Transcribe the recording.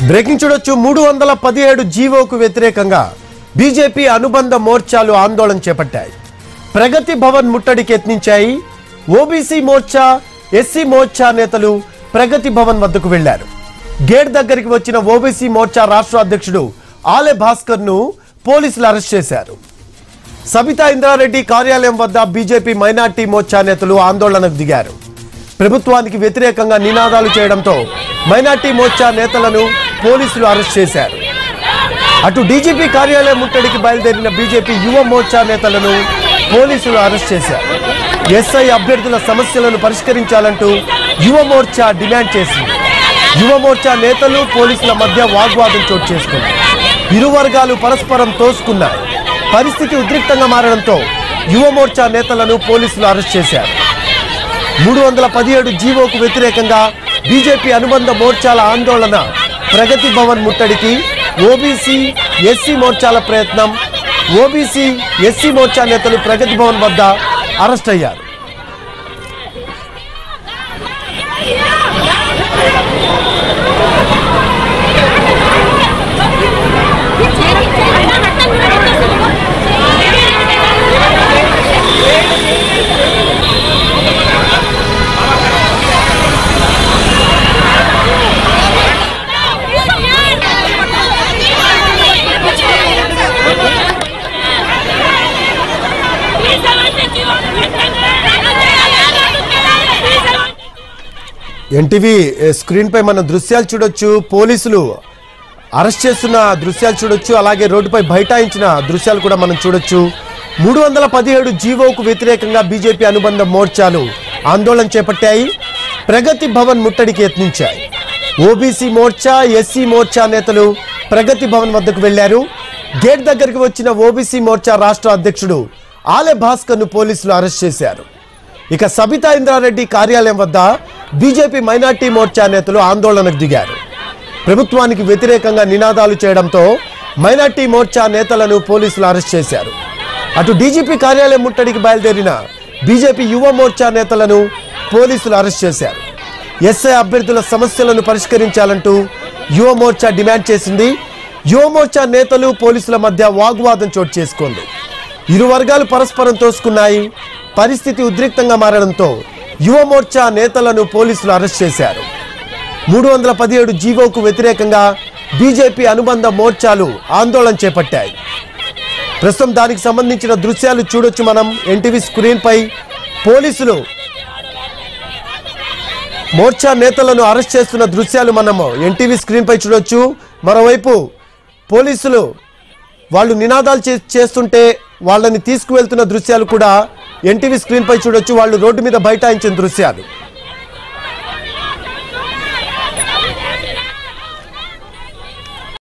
breaking చూడొచ్చు మూడు వందల పదిహేడు జీవోకు వ్యతిరేకంగా బీజేపీ అనుబంధ మోర్చాలు ఆందోళన చేపట్టాయి ప్రగతి భవన్ ముట్టడికి యత్నించాయి ఓబీసీ మోర్చా ఎస్సీ మోర్చా నేతలు ప్రగతి భవన్ వద్దకు వెళ్లారు గేట్ దగ్గరికి వచ్చిన ఓబీసీ మోర్చా రాష్ట్ర అధ్యక్షుడు ఆలె భాస్కర్ ను పోలీసులు అరెస్ట్ చేశారు సబితా ఇంద్రారెడ్డి కార్యాలయం వద్ద బీజేపీ మైనార్టీ మోర్చా నేతలు ఆందోళనకు దిగారు ప్రభుత్వానికి వ్యతిరేకంగా నినాదాలు చేయడంతో మైనార్టీ మోర్చా నేతలను పోలీసులు అరెస్ట్ చేశారు అటు డీజీపీ కార్యాలయం ముట్టడికి బయలుదేరిన బీజేపీ యువ మోర్చా నేతలను పోలీసులు అరెస్ట్ చేశారు ఎస్ఐ అభ్యర్థుల సమస్యలను పరిష్కరించాలంటూ యువ మోర్చా డిమాండ్ చేసింది యువ మోర్చా నేతలు పోలీసుల మధ్య వాగ్వాదం చోటు చేసుకుంది ఇరు వర్గాలు పరస్పరం తోసుకున్నాయి పరిస్థితి ఉద్రిక్తంగా మారడంతో యువ మోర్చా నేతలను పోలీసులు అరెస్ట్ చేశారు మూడు వందల పదిహేడు జీవోకు వ్యతిరేకంగా బీజేపీ అనుబంధ మోర్చాల ఆందోళన ప్రగతి భవన్ ముట్టడికి ఓబీసీ ఎస్సీ మోర్చాల ప్రయత్నం ఓబీసీ ఎస్సీ మోర్చా నేతలు ప్రగతి భవన్ వద్ద అరెస్ట్ అయ్యారు ఎన్టీవీ ఏ, స్క్రీన్ పై మన దృశ్యాలు చూడొచ్చు పోలీసులు అరెస్ట్ చేస్తున్న దృశ్యాలు చూడొచ్చు అలాగే రోడ్డుపై బైఠాయించిన దృశ్యాలు కూడా మనం చూడొచ్చు మూడు వందల పదిహేడు జీవోకు వ్యతిరేకంగా బీజేపీ అనుబంధ మోర్చాలు ఆందోళన చేపట్టాయి ప్రగతి భవన్ ముట్టడికి యత్నించాయి ఓబీసీ మోర్చా ఎస్సీ మోర్చా నేతలు ప్రగతి భవన్ వద్దకు వెళ్లారు గేట్ దగ్గరికి వచ్చిన ఓబీసీ మోర్చా రాష్ట్ర అధ్యక్షుడు ఆలె భాస్కర్ ను పోలీసులు అరెస్ట్ చేశారు ఇక సబితా ఇంద్రారెడ్డి కార్యాలయం వద్ద బీజేపీ మైనార్టీ మోర్చా నేతలు ఆందోళనకు దిగారు ప్రభుత్వానికి వ్యతిరేకంగా నినాదాలు చేయడంతో మైనార్టీ మోర్చా నేతలను పోలీసులు అరెస్ట్ చేశారు అటు డీజీపీ కార్యాలయం ముట్టడికి బయలుదేరిన బీజేపీ యువ మోర్చా నేతలను పోలీసులు అరెస్ట్ చేశారు ఎస్ఐ అభ్యర్థుల సమస్యలను పరిష్కరించాలంటూ యువ మోర్చా డిమాండ్ చేసింది యువ మోర్చా నేతలు పోలీసుల మధ్య వాగ్వాదం చోటు చేసుకుంది ఇరు వర్గాలు పరస్పరం తోసుకున్నాయి పరిస్థితి ఉద్రిక్తంగా మారడంతో యువ మోర్చా నేతలను పోలీసులు అరెస్ట్ చేశారు మూడు వందల పదిహేడు జీవోకు వ్యతిరేకంగా బీజేపీ అనుబంధ మోర్చాలు ఆందోళన చేపట్టాయి ప్రస్తుతం దానికి సంబంధించిన దృశ్యాలు చూడొచ్చు మనం ఎన్టీవీ స్క్రీన్ పై పోలీసులు మోర్చా నేతలను అరెస్ట్ చేస్తున్న దృశ్యాలు మనము ఎన్టీవీ స్క్రీన్ పై చూడొచ్చు మరోవైపు పోలీసులు వాళ్ళు నినాదాలు చే- చేస్తుంటే వాళ్ళని తీసుకువెళ్తున్న దృశ్యాలు కూడా ఎన్టీవీ స్క్రీన్ పై చూడొచ్చు వాళ్ళు రోడ్డు మీద బైఠాయించిన దృశ్యాలు